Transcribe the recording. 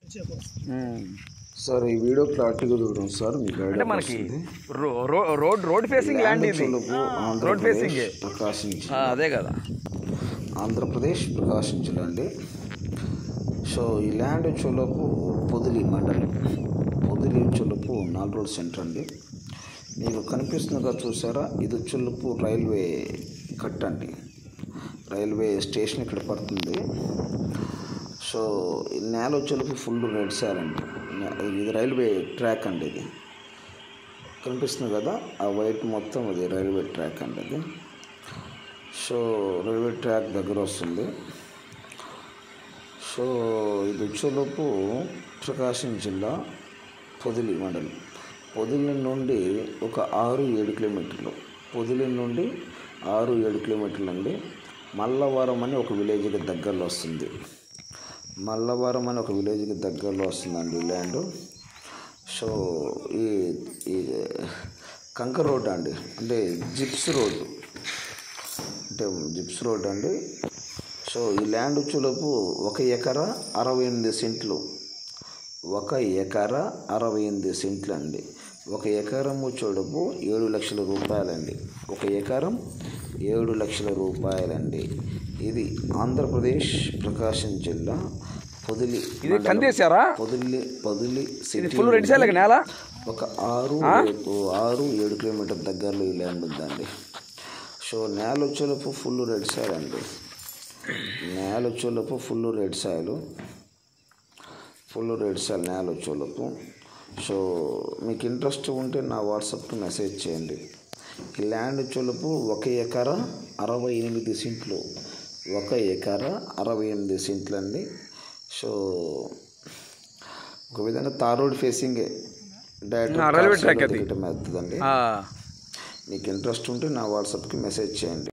Sir ఈ video క్లారిటీగా చూడండి సార్ మీకు అంటే ఐడియా మనకి వస్తుంది. రో- రో- రోడ్ రోడ్ ఫేసింగ్ ల్యాండ్ ఇది చులుపు రోడ్ ఫేసింగ్ ఆంధ్రప్రదేశ్ ప్రకాశం జిల్లా. అదే కదా ఆంధ్రప్రదేశ్ ప్రకాశం జిల్లా అండి సో ఈ ల్యాండ్ చులుపు పొదిలి మండలం పొదిలి చులుపు నాలుగు రోడ్ సెంటర్ అండి మీకు కనిపిస్తుందిగా చూసారా ఇది చులుపు రైల్వే కట్ అండి రైల్వే స్టేషన్ ఇక్కడ పడుతుంది సో ఈ నేల చులుపు ఫుల్ రెడ్ సార్ అండి ఇది రైల్వే ట్రాక్ అండి ఇది కనిపిస్తుంది కదా ఆ వైట్ మొత్తం అది రైల్వే ట్రాక్ అండి అది సో రైల్వే ట్రాక్ దగ్గర వస్తుంది సో ఇది వచ్చేలోపు ప్రకాశం జిల్లా పొదిలి మండలం పొదిలి నుండి ఒక ఆరు ఏడు కిలోమీటర్లు పొదిలి నుండి ఆరు ఏడు కిలోమీటర్లు అండి మల్లవరం అని ఒక విలేజ్కి దగ్గరలో వస్తుంది మల్లవరం అని ఒక విలేజ్కి దగ్గరలో వస్తుందండి ఈ ల్యాండ్ సో ఈ ఈ కంకర్ రోడ్ అండి అంటే జిప్స్ రోడ్డు అంటే జిప్స్ రోడ్ అండి సో ఈ ల్యాండ్ వచ్చేలోపు ఒక ఎకరా అరవై ఎనిమిది సెంట్లు ఒక ఎకరా అరవై ఎనిమిది సెంట్లు అండి ఒక ఎకరం వచ్చేలోపు ఏడు లక్షల రూపాయలండి ఒక ఎకరం ఏడు లక్షల రూపాయలండి ఇది ఆంధ్రప్రదేశ్ ప్రకాశం జిల్లా పొదిలి ఇది మండలం. కందేశారా పొదిలి పొదిలి ఇది సిటీ ఫుల్ రెడ్ సైడ్ నేల ఒక ఆరు ఏడు- ఆరు ఏడు కిలోమీటర్ దగ్గరలో ఈ ల్యాండ్ ఉందండి సో నేల వచ్చేలోపు ఫుల్ రెడ్ సాయిల్ అండి నేల వచ్చేలోపు full red soil full red soil నేల వచ్చేలోపు సో మీకు ఇంట్రెస్ట్ ఉంటే నా వాట్సాప్కి మెసేజ్ చేయండి ఈ ల్యాండ్ వచ్చేలోపు ఒక ఎకరా అరవై ఎనిమిది సెంట్లు ఒక ఎకరా అరవై ఎనిమిది సెంట్లు అండి సో ఒక విధంగా తార్ రోడ్ ఫేసింగే డైరెక్ట్ ఆ, రైల్వే ట్రాక్ అది. వెళ్తుందండి ఆ. మీకు ఇంట్రెస్ట్ ఉంటే నా వాట్సాప్కి మెసేజ్ చేయండి